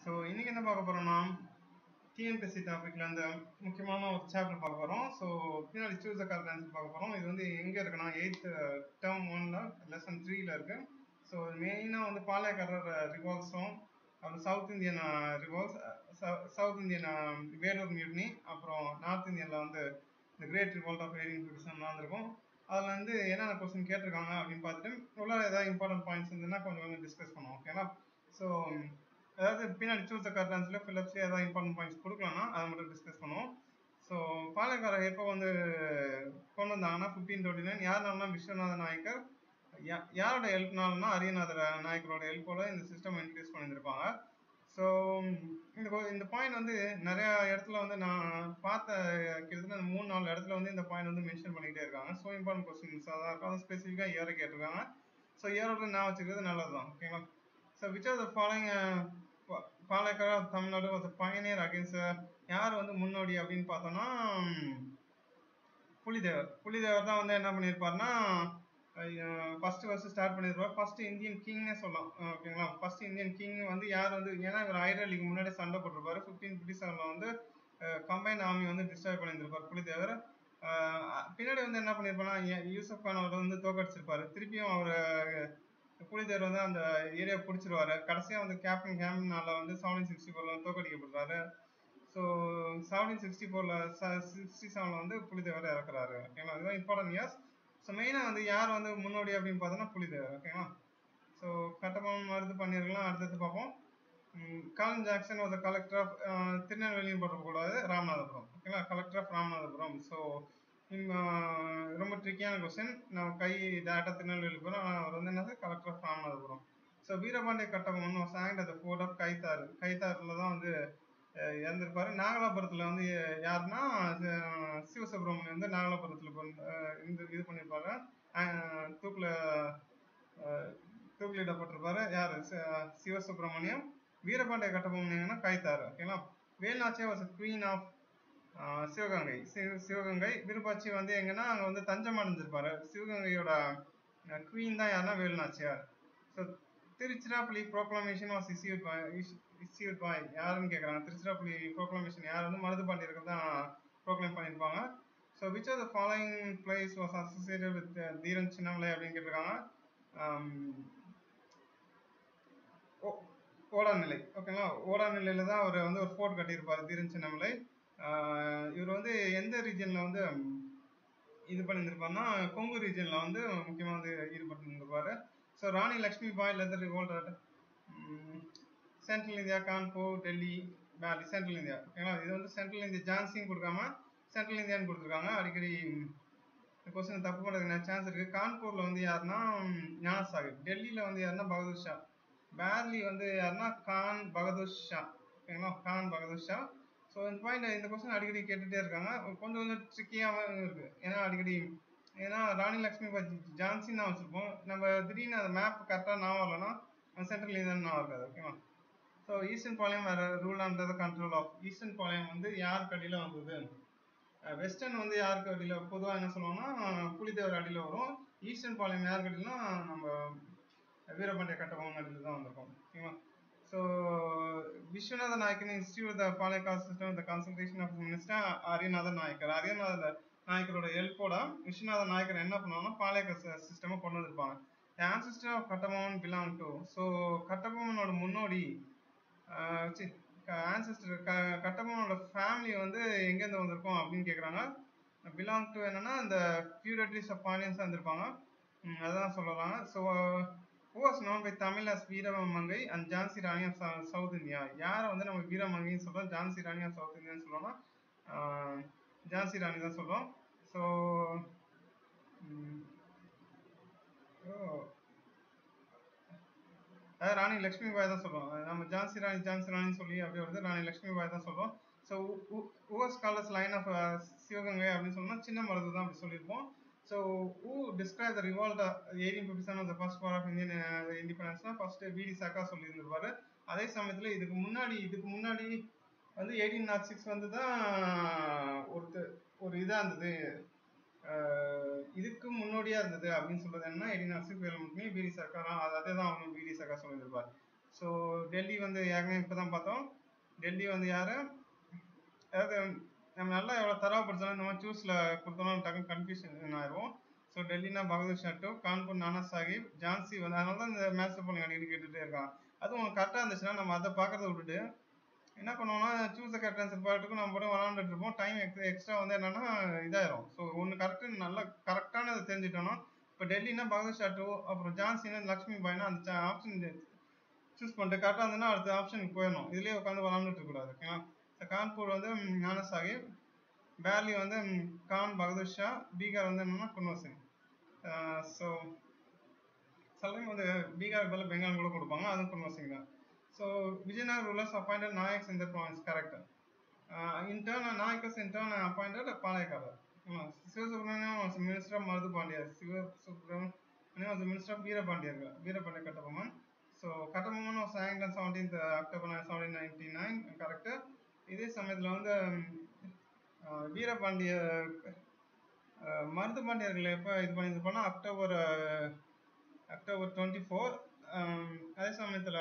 So இன்னைக்கு என்ன பார்க்க போறோம்னா டிஎன்பிஎஸ்சி டாபிக்ல அந்த முக்கியமான ஒரு சாப்டர் பார்க்க போறோம் ஸோ பின்னாடி சூஸ் த கரெக்ட் ஆன்சர் பார்க்க போறோம் இது வந்து எங்க இருக்குன்னா எயித் டேர்ம் ஒன்ல லெசன் த்ரீல இருக்கு ஸோ மெயினாக வந்து பாளையக்காரர் ரிவால்ஸும் அப்புறம் south Indian revolts south Indian Vellore mutiny அப்புறம் நார்த் இந்தியன்ல வந்து இந்த great revolt of eighteen fifty வந்திருக்கும் அதில் வந்து என்னென்ன கொஸ்டின் கேட்டிருக்காங்க அப்படின்னு பார்த்துட்டு உள்ள ஏதாவது இம்பார்ட்டன்ட் பாயிண்ட்ஸ் இருந்ததுன்னா கொஞ்சம் கொஞ்சம் டிஸ்கஸ் பண்ணுவோம் ஓகேங்களா ஸோ அதாவது பின்னாடி சூஸ் த கரெக்ட் ஆன்சர்ல ஃபில்லப்ஸ் ஏதாவது இம்பார்ட்டன்ட் பாயிண்ட்ஸ் கொடுக்கலன்னா அதை மட்டும் டிஸ்கஸ் பண்ணுவோம் ஸோ பாலக்காரர் எப்போ வந்து கொண்டு வந்தாங்கன்னா ஃபிஃப்டீன் டுவெண்ட்டி நைன் யாருனாலும் விஸ்வநாத நாயக்கர் யா- யாரோட ஹெல்ப்னாலனா அரியநாதர் நாயக்கரோட ஹெல்ப்போட இந்த சிஸ்டம் இன்ட்ரடியூஸ் பண்ணியிருப்பாங்க ஸோ இந்த கொ- இந்த பாயிண்ட் வந்து நிறைய இடத்துல வந்து நான் பார்த்த கிட்டத்தட்ட இந்த மூணு நாலு இடத்துல வந்து இந்த பாயிண்ட் வந்து மென்ஷன் பண்ணிக்கிட்டே இருக்காங்க ஸோ இம்பார்ட்டன்ட் கொஸ்டின்ஸ் அதான் இருக்கும் அது ஸ்பெசிஃபிக்காக இயரை கேட்டிருக்காங்க ஸோ இயரோட நான் வச்சுக்கிறது நல்லது தான் ஓகேங்களா so which are the following பாலக்காரா தமிழ்நாடு வாஸ் பயனியர் அகேன்ஸ்ட் யார் வந்து முன்னோடி அப்படின்னு பார்த்தோம்னா ம், புலிதேவர் புலிதேவர் தான் வந்து என்ன பண்ணியிருப்பாருன்னா ஃபர்ஸ்ட் ஃபர்ஸ்ட் ஸ்டார்ட் பண்ணியிருப்பார் ஃபர்ஸ்ட் இந்தியன் கிங்னே சொல்லலாம் அஹ் ஓகேங்களா ஃபர்ஸ்ட் இந்தியன் கிங் வந்து யார் வந்து ஏன்னா இவர் ஹைதர் லீக் முன்னாடி சண்டை போட்டிருப்பாரு ஃபிஃப்டீன் ஃபிஃப்டி செவனில் வந்து கம்பைன் ஆர்மி வந்து டிஸ்ட்ராய் பண்ணியிருந்திருப்பார் புலிதேவர் அஹ் பின்னாடி வந்து என்ன பண்ணியிருப்பாருன்னா ய- யூசப் கான் அவர் வந்து தோக்கடிச்சிருப்பாரு திருப்பியும் அவர் புலிதேவர் வந்து அந்த ஏரியா பிடிச்சிருவாரு கடைசியா வந்து கேப்டன் கேம்னால வந்து செவன்டீன் சிக்ஸ்டி ஃபோர்ல தோக்கடிக்கப்படுறாரு ஸோ செவன்டீன் சிக்ஸ்டி ஃபோர்ல சிக்ஸ்டி செவன்ல வந்து புலிதேவர் இறக்குறாரு ஓகேங்களா இதுதான் இம்பார்ட்டன்ட் இயர்ஸ் ஸோ மெயினாக வந்து யார் வந்து முன்னோடி அப்படின்னு பார்த்தோன்னா புலிதேவர் ஓகேங்களா ஸோ கட்டபொம்மன் மருது பண்ணியிருக்கலாம் அடுத்தது பார்ப்போம் Colin Jackson was collector of திருநெல்வேலியும் போட்டக்கூடாது ராமநாதபுரம் ஓகேங்களா கலெக்டர் ஆஃப் ராமநாதபுரம் ஸோ ரொம்ப ட்ரிக்கியான கொஸ்டின் நம்ம கை டேரக்டாக திருநெல்வேலி போகிறோம் ஆனால் அவர் வந்து என்னது collector of Ramanathapuram so Veerapandiya Kattabomman was hanged at the fort of Kayatharu கைத்தாறுல தான் வந்து அஹ், இறந்திருப்பாரு நாகலாபுரத்தில் வந்து யாருன்னா அஹ், சிவசுப்ரமணியம் வந்து நாகலாபுரத்தில் இந்த இது பண்ணியிருப்பாங்க அஹ், தூக்குல அஹ், தூக்கிலிடப்பட்டிருப்பாரு யாரு சி- சிவசுப்ரமணியம் வீரபாண்டிய கட்டபொம்மன் கைத்தாறு ஓகேங்களா Velunachiyar was queen of Sivaganga சிவ- சிவகங்கை விருப்பாச்சி வந்து எங்கன்னா அங்க வந்து தஞ்சம் அடைஞ்சிருப்பாரு சிவகங்கையோட குவீன் தான் யாருன்னா Velunachiyar so Tiruchirappalli proclamation was issued by issued by யாருன்னு கேட்குறாங்க திருச்சிராப்பள்ளி ப்ரோக்ளமேஷன் யார் வந்து மருது பாண்டியர்கள் தான் ப்ரோக்ளைம் பண்ணியிருப்பாங்க so which are the following place was associated with Dheeran Chinnamalai அப்படின்னு கேட்டிருக்காங்க Um, ஓ- ஓடாநிலை ஓகேங்களா ஓடாநிலையில தான் அவர் வந்து ஒரு ஃபோர்ட் கட்டியிருப்பார் தீரன் சின்னமலை ஆஹ் இவர் வந்து எந்த ரீஜன்ல வந்து ம், இது பண்ணியிருந்திருப்பாருன்னா கொங்கு ரீஜன்ல வந்து முக்கியமாக வந்து ஈடுபட்டு இருந்திருப்பாரு ஸோ ராணி லக்ஷ்மி பாய் லெதர் revolt central India Kanpur Delhi வேலி சென்ட்ரல் இந்தியா ஓகேங்களா இது வந்து சென்ட்ரல் இந்தியா ஜான்சின்னு கொடுக்காம சென்ட்ரல் இந்தியான்னு கொடுத்துருக்காங்க அடிக்கடி ம், இந்த கொஸ்டின் தப்பு பண்ணுறதுக்கு சான்ஸ் இருக்கு கான்பூர்ல வந்து யாருன்னா ம், ஞான சாஹிப் டெல்லியில வந்து யாருன்னா பகதூர் ஷா பேர்லி வந்து யாருன்னா கான் பகதூர் ஷா ஓகேங்களா கான் பகதூர் ஷா ஸோ இந்த பாயிண்ட் இந்த கொஸ்டின் அடிக்கடி கேட்டுட்டே இருக்காங்க கொஞ்சம் கொஞ்சம் ட்ரிக்கியாகவும் இருக்கு ஏன்னா அடிக்கடி ஏன்னா ராணி லக்ஷ்மி பாய் ஜான்சின்னு தான் வச்சிருப்போம் நம்ம திடீர்னு அந்த மேப் கரெக்டாக நான் வரலன்னா சென்ட்ரல் இந்தியான்னு நான் இருக்காது ஓகேவா ஸோ ஈஸ்டர்ன் பாளையம் வேற rule under the control of eastern பாளையம் வந்து யாருக்கு அடியில் வந்தது வெஸ்டர்ன் வந்து யாருக்கு அடியில் பொதுவாக என்ன சொல்லுவாங்கன்னா புலிதேவர் அடியில் வரும் ஈஸ்டர்ன் பாளையம் யாருக்கு அடியில்னா நம்ம வீரபாண்டிய கட்டபொம்மன் அடியில் தான் வந்திருக்கோம் ஓகேவா so Viswanatha Nayakkan instituted the பாளையக்கால் system the consultation of minister Ariyanatha Nayakkar Ariyanatha நாயக்கரோட ஹெல்ப்போட விஸ்வநாத நாயக்கர் என்ன பண்ணுவாங்கன்னா பாளையக்க சிஸ்டமை கொண்டு வந்திருப்பாங்க the ancestor of Kattabomman belong to so கட்டபொம்மனோட முன்னோடி ஆன்சிஸ்டர் க கட்டபொம்மனோட ஃபேமிலி வந்து எங்கேருந்து வந்திருக்கோம் அப்படின்னு கேட்குறாங்க பிலாங் டு என்னன்னா இந்த ஃபியூடட்ரிஸ் ஆஃப் பாண்டியன்ஸ் வந்திருப்பாங்க ம், அதான் சொல்லலாம் so was known by Tamil as வீரமங்கை and Jhansi Rani of south India யாரை வந்து நம்ம வீரமங்கைன்னு சொல்றோம் ஜான்சி ராணி ஆஃப் சவுத் இந்தியான்னு சொல்றோம்னா ஆஹ், ஜான்சி ராணி தான் சொல்றோம் ஸோ அதாவது ராணி லக்ஷ்மி பாய் தான் சொல்றோம் அஹ் நம்ம ஜான்சி ராணி ஜான்சி ராணின்னு சொல்லி அப்படியே வருது ராணி லக்ஷ்மி பாய் தான் சொல்றோம் ஸோ ஊவர்ஸ் காலர்ஸ் லைன் ஆஃப் சிவகங்கை அப்படின்னு சொன்னா சின்ன மருது தான் அப்படி சொல்லியிருப்போம் so who describe the revolt eighteen fifty seven the first war of Indian இண்டிபெண்டன்ஸ்னா ஃபர்ஸ்ட் விடி சாக்கா சொல்லியிருந்திருப்பாரு அதே சமயத்துல இதுக்கு முன்னாடி இதுக்கு முன்னாடி வந்து எயிட்டீன் நாட் சிக்ஸ் வந்து தான் ஒருத்தர் ஒரு இதா இருந்தது ஆஹ் இதுக்கு முன்னோடியா இருந்தது அப்படின்னு சொல்றது என்னன்னா எயிட்டீன் நாட் சிக்ஸ் வேலுமணி பிடி சர்க்கார் அதே தான் அவனும் பிடி சர்க்கார் சொல்லியிருப்பார் ஸோ டெல்லி வந்து ஏற்கனவே இப்போ தான் பார்த்தோம் டெல்லி வந்து யார் அதாவது நம்ம நல்லா எவ்வளோ தரவா படிச்சாலும் இந்த மாதிரி சூஸில் கொடுத்தோம்னா டக்குன்னு கன்ஃபியூஷன் ஆயிரும் ஸோ டெல்லினா பகதூர் ஷா டூ கான்பூர் நானா சாஹிப் ஜான்சி வந்து அதனால தான் இந்த மேட்ச் பண்ணி அடிக்கடி கேட்டுகிட்டே இருக்கான் அதுவும் கரெக்டாக இருந்துச்சுன்னா நம்ம அதை பார்க்கறத விட்டுட்டு என்ன பண்ணுவோம்னா சூஸ் கரெக்ட் ஆன்சர் பாட்டுக்கு நம்ம கூட விளாண்டுட்டு இருப்போம் டைம் எக்ஸ்ட்ரா வந்து என்னன்னா இதாயிரும் ஸோ ஒன்று கரெக்டு நல்லா கரெக்டானதை தெரிஞ்சுட்டோம்னா இப்போ டெல்லினா பகதூர் ஷா டூ அப்புறம் ஜான்சினா லக்ஷ்மி பாய்னா அந்த ஆப்ஷன் சூஸ் பண்ணிட்டு கரெக்டாக இருந்ததுன்னா அடுத்த ஆப்ஷனுக்கு போயிடணும் இதுலேயே உட்காந்து விளாண்டுட்டு இருக்கக்கூடாது ஓகேங்களா ஸோ கான்பூர் வந்து ம், நானா சாஹிப் பேர்லி வந்து ம், கான் பகதூர் ஷா பீகார் வந்து என்னன்னா குன்வர் சிங் ஸோ சில டைம் வந்து பீகாருக்கு பதில் பெங்கால் கூட கொடுப்பாங்க அதுவும் குன்வர் சிங் தான் so Vijayanagar rulers appointed Nayaks இந்த province correct in turn Nayakas in turn appointed பாளையக்காரர் Sivasubramaniam was minister of Marudhu Pandiyar Sivasubramaniam was minister of வீரபாண்டியர்கள் Veerapandiya Kattabomman so Kattabomman was hanged on 17th October seventeen ninety nine correct இதே சமயத்தில் வந்து அஹ், வீரபாண்டிய அஹ், மருது பாண்டியர்கள் எப்போ இது பண்ணியிருப்பானா அக்டோபர் அஹ், அக்டோபர் டுவெண்ட்டி ஃபோர் அதே சமயத்தில்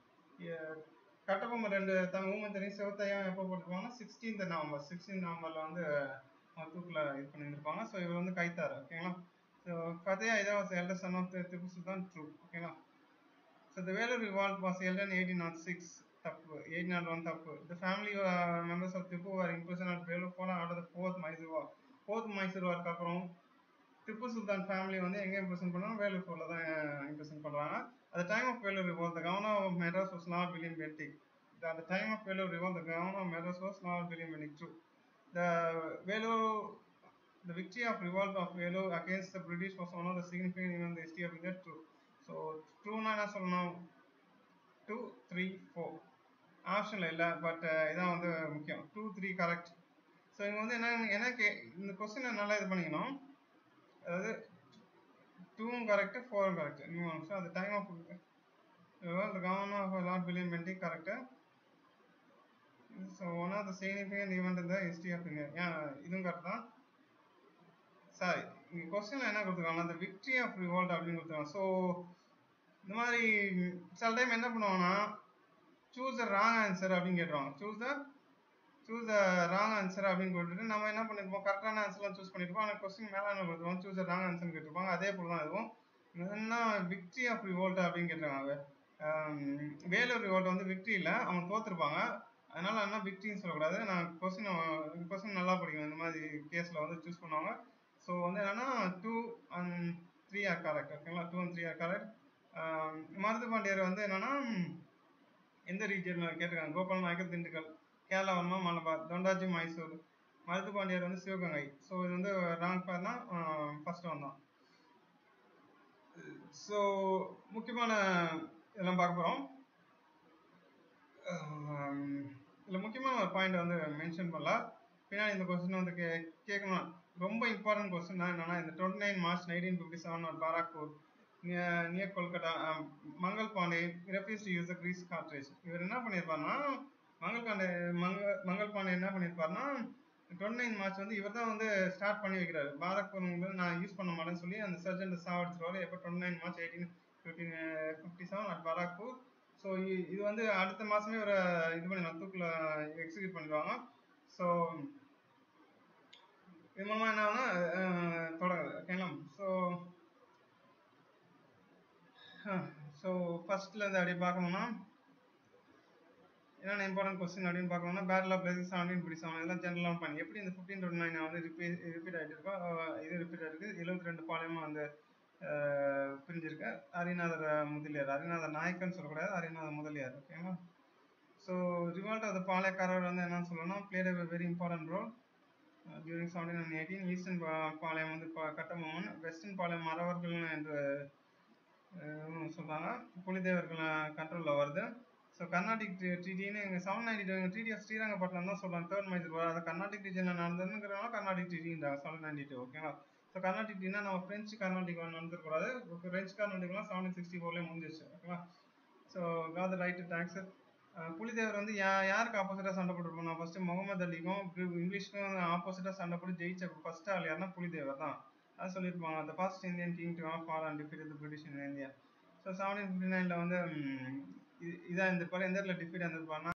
கட்டபொம்மன் ரெண்டு தன் ஊமத்தரையும் சிவத்தையும் எப்போ போட்டிருப்பாங்கன்னா சிக்ஸ்டீன்த் நவம்பர் சிக்ஸ்டீன் நவம்பரில் வந்து அவர் தூக்கில் இது பண்ணியிருப்பாங்க ஸோ இவர் வந்து கைத்தார் ஓகேங்களா so Fateh Haidar was elder son of Tipu Sultan true ஓகேங்களா so the Vellore revolt was held in eighteen naught six தப்பு எயிட் நாட் ஒன் தப்பு the family members of Tipu are imprisoned at Vellore போன after fourth Mysore war fourth Mysore வார்க்கு அப்புறம் திப்பு சுல்தான் ஃபேமிலி வந்து எங்கே இம்ப்ரெஷன் பண்ணாங்க வேலூர் ஃபோரில் தான் இம்ப்ரெஷன் பண்ணுறாங்க at the time of Vellore revolt, the governor of Madras was Lord William Bentinck. At the time of Vellore revolt, the governor of Madras was Lord William Bentinck too. The Vellore, the victory of revolt of Vellore against the British was one of the significant events in the history of India too. So, true நான் என்ன சொல்லணும் two three four ஆப்ஷனில் இல்லை but இதான் வந்து முக்கியம் two three correct so இவங்க வந்து என்ன என்ன கே இந்த கொஸ்டினை நல்லா இது பண்ணிக்கணும் அதாவது டூவும் கரெக்டு ஃபோரும் கரெக்ட் இன்னும் நிமிஷம் அந்த time of the governor of Lord William Bentinck correct so one of the significant event in the history of India yeah இதுவும் கரெக்ட் தான் சாரி இங்க கொஸ்டின்ல என்ன கொடுத்துருக்காங்க அந்த விக்டரி ஆஃப் ரிவால்ட் அப்படின்னு கொடுத்துருக்காங்க ஸோ இந்த மாதிரி சில டைம் என்ன பண்ணுவாங்கன்னா சூஸ் த ராங் ஆன்சர் அப்படின்னு கேட்டுருவாங்க choose the choose the wrong answer அப்படின்னு கொடுத்துட்டு நம்ம என்ன பண்ணிருப்போம் கரெக்டான ஆன்சர்லாம் சூஸ் பண்ணிருப்போம் ஆனால் கொஸ்டின் மேலே என்ன கொடுத்துருவோம் சூஸ் த ராங் ஆன்சர் கேட்டிருப்பாங்க அதே போல தான் இருக்கும் என்ன விக்டரி ஆஃப் ரிவோல்ட் அப்படின்னு கேட்டிருக்காங்க ஆம், வேலூர் ரிவோல்ட் வந்து விக்டரி இல்லை அவங்க தோத்துருப்பாங்க அதனால என்ன விக்டரின்னு சொல்லக்கூடாது நான் கொஸ்டின் கொஸ்டின் நல்லா படிக்கணும் இந்த மாதிரி கேஸில் வந்து சூஸ் பண்ணுவாங்க ஸோ வந்து என்னன்னா two and three are correct ஓகேங்களா two and three are correct Maruthu Pandiyar வந்து என்னன்னா எந்த ரீஜியனில் கேட்டிருக்காங்க கோபால் நாயக்கர் திண்டுக்கல் கேரளா வர்மா மலபார் தொண்டாஜி மைசூர் மருது பாண்டியர் வந்து சிவகங்கை ஸோ இது வந்து ராங் பேர்னா ஃபர்ஸ்ட் ஒன் தான் ஸோ முக்கியமான இதெல்லாம் பார்க்க போகிறோம் இதில் முக்கியமான ஒரு பாயிண்ட் வந்து மென்ஷன் பண்ணல பின்னாடி இந்த கொஸ்டின் வந்து கே கேட்கணும் ரொம்ப இம்பார்ட்டன்ட் கொஸ்டின் தான் என்னன்னா இந்த twenty nine March nineteen fifty seven Barrackpore near Kolkata Mangal Pandey refuse to use the grease cartridge இவர் என்ன பண்ணியிருப்பாருன்னா மங்கள் பாண்டே மங்க மங்கள் பாண்டே என்ன பண்ணியிருப்பாருன்னா டுவெண்ட்டி நைன் மார்ச் வந்து இவர் தான் வந்து ஸ்டார்ட் பண்ணி வைக்கிறாரு பாராக்பூர் வந்து நான் யூஸ் பண்ண மாட்டேன்னு சொல்லி அந்த சர்ஜென்ட் சாவடிச்சிருவாரு எப்போ twenty nine March eighteen fifteen fifty seven at Barrackpore so இது வந்து அடுத்த மாதமே ஒரு இது பண்ணி தூக்கில் எக்ஸிக்யூட் பண்ணிடுவாங்க ஸோ இது மூலமாக என்ன ஆகும்னா அஹ், தொடங்குது ஓகேங்களா ஸோ ஸோ ஃபர்ஸ்ட்லேருந்து அப்படியே பார்க்கணும்னா என்னென்ன இம்பார்ட்டன்ட் கொஸ்டின் அப்படின்னு பார்க்கணும்னா battle of Plassey seventeen fifty seven இதெல்லாம் ஜென்ரலாக பண்ணி எப்படி இந்த ஃபிஃப்டீன் டுவெண்ட்டி நைன் வந்து ரிப்பீட் ரிப்பீட் ஆகிட்டு இருக்கோ அஹ், இது ரிப்பீட் ஆகிருக்கு எழுபத்தி ரெண்டு பாளையமும் வந்து அஹ், பிரிஞ்சிருக்கு ஹரிநாதர் முதலியார் ஹரிநாதர் நாயக்கன்னு சொல்லக்கூடாது ஹரிநாதர் முதலியார் ஓகேங்களா so revolt of the Palayakkarar வந்து என்னன்னு சொல்லணும்னா played a very important role during seventeen and eighteen eastern பாளையம் வந்து ப- கட்டபொம்மன் வெஸ்டர்ன் பாளையம் மறவர்கள் என்று அஹ், சொல்றாங்க புலிதேவர்கள் கண்ட்ரோலில் வருது ஸோ கர்நாடிக் ட்ரீட்டின்னு எங்கள் seven ninety two treaty of Srirangapattinam தான் சொல்கிறாங்க தேர்ட் மைசூர் வர அது கர்நாடிக் ரீஜனில் நடந்ததுங்கிறனால கர்நாடிக் ட்ரீட்டின்றாங்க செவன் நைன்டி டூ ஓகேங்களா ஸோ கர்நாடிக் ட்ரீட்னா நம்ம ஃப்ரெஞ்சு கர்நாடிக் நடந்துருக்கூடாது ஃப்ரெஞ்சு கர்நாடிக்லாம் செவன்டீன் சிக்ஸ்டி ஃபோர்லேயே முடிஞ்சிருச்சு ஓகேங்களா so got right tax Pulithevar வந்து யா யாருக்கு ஆப்போசிட்டாக சண்டை போட்டுருப்போம் நான் ஃபர்ஸ்ட் முகமது அலிக்கும் பிரி- இங்கிலீஷ்க்கும் ஆப்போசிட்டாக சண்டை போட்டு ஜெயிச்ச ஃபர்ஸ்ட் ஆள் யாருன்னா புலிதேவர் தான் அதான் சொல்லியிருப்பாங்க the first Indian king to of all and defeat the British in India so seventeen fifty நைனில் வந்து ம், இது இதான் இந்த பாரு எந்த இடத்துல டிஃபீட் வந்திருப்பாருன்னா